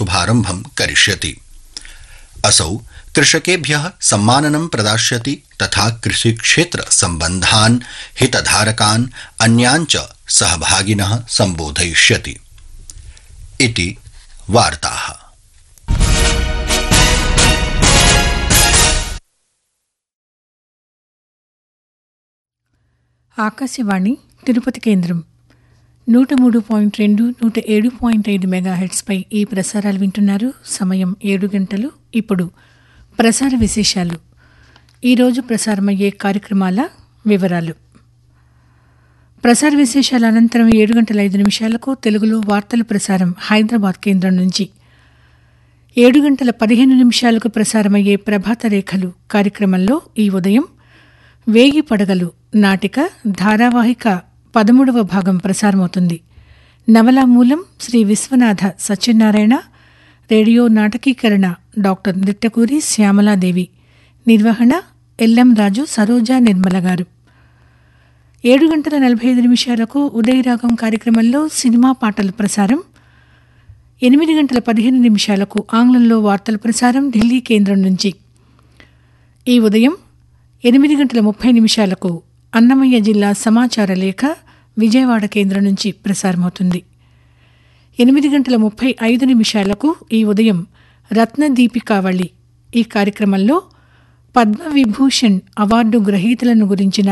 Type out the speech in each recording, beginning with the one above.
शुभारम्भं करिष्यति असौ कृषकेभ्यः सम्माननं प्रदास्यति तथा कृषिक्षेत्र सम्बन्धान् हितधारकान् अन्यान् च सहभागिनः सम्बोधयिष्यति इति वार्ताः ఆకాశవాణి తిరుపతి కేంద్రం నూట మూడు పాయింట్ రెండు నూట ఏడు పాయింట్ ఐదు మెగాహెట్స్పై ఈ ప్రసారాలు వింటున్నారు సమయం ఏడు గంటలు ఇప్పుడు ప్రసార విశేషాలు ఈరోజు ప్రసారమయ్యే కార్యక్రమాల వివరాలు ప్రసార విశేషాల అనంతరం ఏడు గంటల ఐదు నిమిషాలకు తెలుగులో వార్తల ప్రసారం హైదరాబాద్ కేంద్రం నుంచి ఏడు గంటల పదిహేను నిమిషాలకు ప్రసారమయ్యే ప్రభాత రేఖలు కార్యక్రమంలో ఈ ఉదయం వేగి పడగలు నాటిక ధారావాహిక పదమూడవ భాగం ప్రసారమవుతుంది నవలా మూలం శ్రీ విశ్వనాథ సత్యనారాయణ రేడియో నాటకీకరణ డాక్టర్ నిట్టకూరి శ్యామలాదేవి నిర్వహణ ఎల్ఎం రాజు సరోజా నిర్మల గారు ఏడు గంటల నలభై ఐదు నిమిషాలకు ఉదయరాగం కార్యక్రమంలో సినిమా పాటల ప్రసారం ఎనిమిది గంటల పదిహేను నిమిషాలకు ఆంగ్లంలో వార్తల ప్రసారం ఢిల్లీ కేంద్రం నుంచి ఈ ఉదయం ఎనిమిది గంటల ముప్పై నిమిషాలకు అన్నమయ్య జిల్లా సమాచార లేఖ విజయవాడ కేంద్రం నుంచి ప్రసారమవుతుంది ఎనిమిది గంటల ముప్పై ఐదు నిమిషాలకు ఈ ఉదయం రత్నదీపికావళి ఈ కార్యక్రమంలో పద్మవిభూషణ్ అవార్డు గ్రహీతలను గురించిన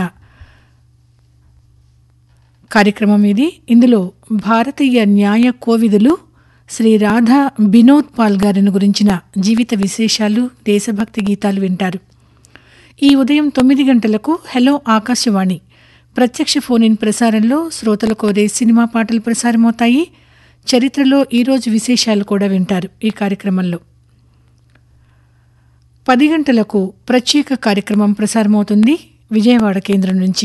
కార్యక్రమం ఇది ఇందులో భారతీయ న్యాయ కోవిదులు శ్రీ రాధా బినోద్ పాల్ గారిని గురించిన జీవిత విశేషాలు దేశభక్తి గీతాలు వింటారు ఈ ఉదయం తొమ్మిది గంటలకు హలో ఆకాశవాణి ప్రత్యక్ష ఫోన్ ఇన్ ప్రసారంలో శ్రోతల కోరే సినిమా పాటలు ప్రసారమవుతాయి చరిత్రలో ఈరోజు విశేషాలు కూడా వింటారు ఈ కార్యక్రమంలో పది గంటలకు ప్రత్యేక కార్యక్రమం ప్రసారమవుతుంది విజయవాడ కేంద్రం నుంచి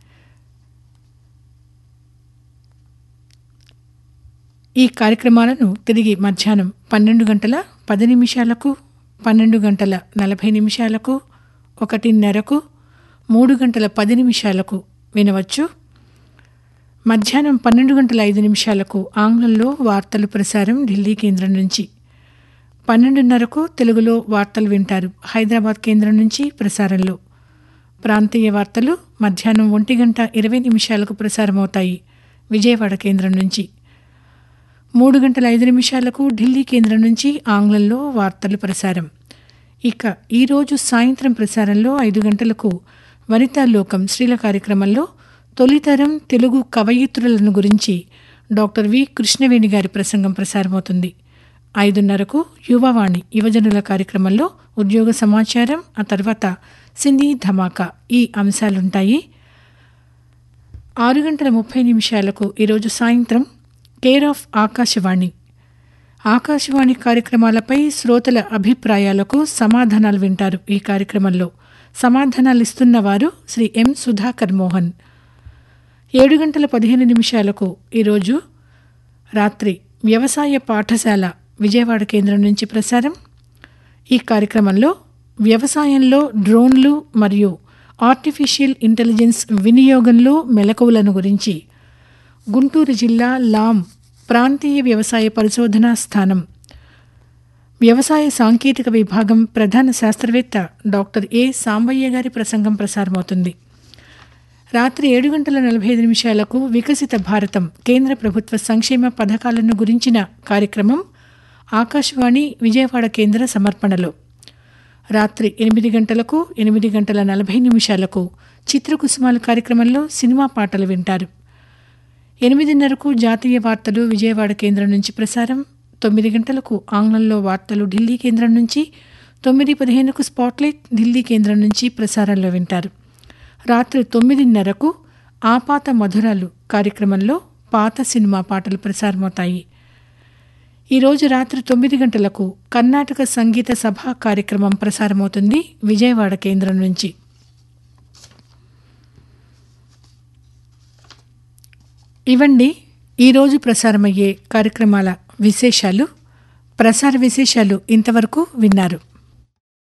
ఈ కార్యక్రమాలను తిరిగి మధ్యాహ్నం పన్నెండు గంటల పది నిమిషాలకు పన్నెండు గంటల నలభై నిమిషాలకు ఒకటిన్నరకు మూడు గంటల పది నిమిషాలకు వినవచ్చు మధ్యాహ్నం పన్నెండు గంటల ఐదు నిమిషాలకు ఆంగ్లంలో వార్తలు ప్రసారం ఢిల్లీ కేంద్రం నుంచి పన్నెండున్నరకు తెలుగులో వార్తలు వింటారు హైదరాబాద్ కేంద్రం నుంచి ప్రసారంలో ప్రాంతీయ వార్తలు మధ్యాహ్నం ఒంటి గంట ఇరవై నిమిషాలకు ప్రసారమవుతాయి విజయవాడ కేంద్రం నుంచి మూడు గంటల ఐదు నిమిషాలకు ఢిల్లీ కేంద్రం నుంచి ఆంగ్లంలో వార్తలు ప్రసారం ఇక ఈరోజు సాయంత్రం ప్రసారంలో ఐదు గంటలకు వనితా లోకం స్త్రీల కార్యక్రమంలో తొలితరం తెలుగు కవయిత్రులను గురించి డాక్టర్ వి కృష్ణవేణి గారి ప్రసంగం ప్రసారమవుతుంది ఐదున్నరకు యువవాణి యువజనుల కార్యక్రమంలో ఉద్యోగ సమాచారం ఆ తర్వాత సినీ ధమాకా ఈ అంశాలుంటాయి ఆరు గంటల ముప్పై నిమిషాలకు ఈరోజు సాయంత్రం కేర్ ఆఫ్ ఆకాశవాణి ఆకాశవాణి కార్యక్రమాలపై శ్రోతల అభిప్రాయాలకు సమాధానాలు వింటారు ఈ కార్యక్రమంలో సమాధానాలు ఇస్తున్న వారు శ్రీ ఎం సుధాకర్ మోహన్ ఏడు గంటల పదిహేను నిమిషాలకు ఈరోజు రాత్రి వ్యవసాయ పాఠశాల విజయవాడ కేంద్రం నుంచి ప్రసారం ఈ కార్యక్రమంలో వ్యవసాయంలో డ్రోన్లు మరియు ఆర్టిఫిషియల్ ఇంటెలిజెన్స్ వినియోగంలో మెలకువలను గురించి గుంటూరు జిల్లా లాం ప్రాంతీయ వ్యవసాయ పరిశోధనా స్థానం వ్యవసాయ సాంకేతిక విభాగం ప్రధాన శాస్త్రవేత్త డాక్టర్ ఏ సాంబయ్య గారి ప్రసంగం ప్రసారమవుతుంది రాత్రి ఏడు గంటల నలభై ఐదు నిమిషాలకు వికసిత భారతం కేంద్ర ప్రభుత్వ సంక్షేమ పథకాలను గురించిన కార్యక్రమం ఆకాశవాణి విజయవాడ కేంద్ర సమర్పణలో రాత్రి ఎనిమిది గంటలకు ఎనిమిది గంటల నలభై నిమిషాలకు చిత్రకుసుమాల కార్యక్రమంలో సినిమా పాటలు వింటారు ఎనిమిదిన్నరకు జాతీయ వార్తలు విజయవాడ కేంద్రం నుంచి ప్రసారం తొమ్మిది గంటలకు ఆంగ్లంలో వార్తలు ఢిల్లీ కేంద్రం నుంచి తొమ్మిది పదిహేనుకు స్పాట్లైట్ ఢిల్లీ కేంద్రం నుంచి ప్రసారంలో వింటారు రాత్రి తొమ్మిదిన్నరకు ఆపాత మధురాలు కార్యక్రమంలో పాత సినిమా పాటలు ప్రసారమవుతాయి ఈరోజు రాత్రి తొమ్మిది గంటలకు కర్ణాటక సంగీత సభ కార్యక్రమం ప్రసారమవుతుంది విజయవాడ కేంద్రం నుంచి ఇవండి ఈరోజు ప్రసారమయ్యే కార్యక్రమాల విశేషాలు ప్రసార విశేషాలు ఇంతవరకు విన్నారు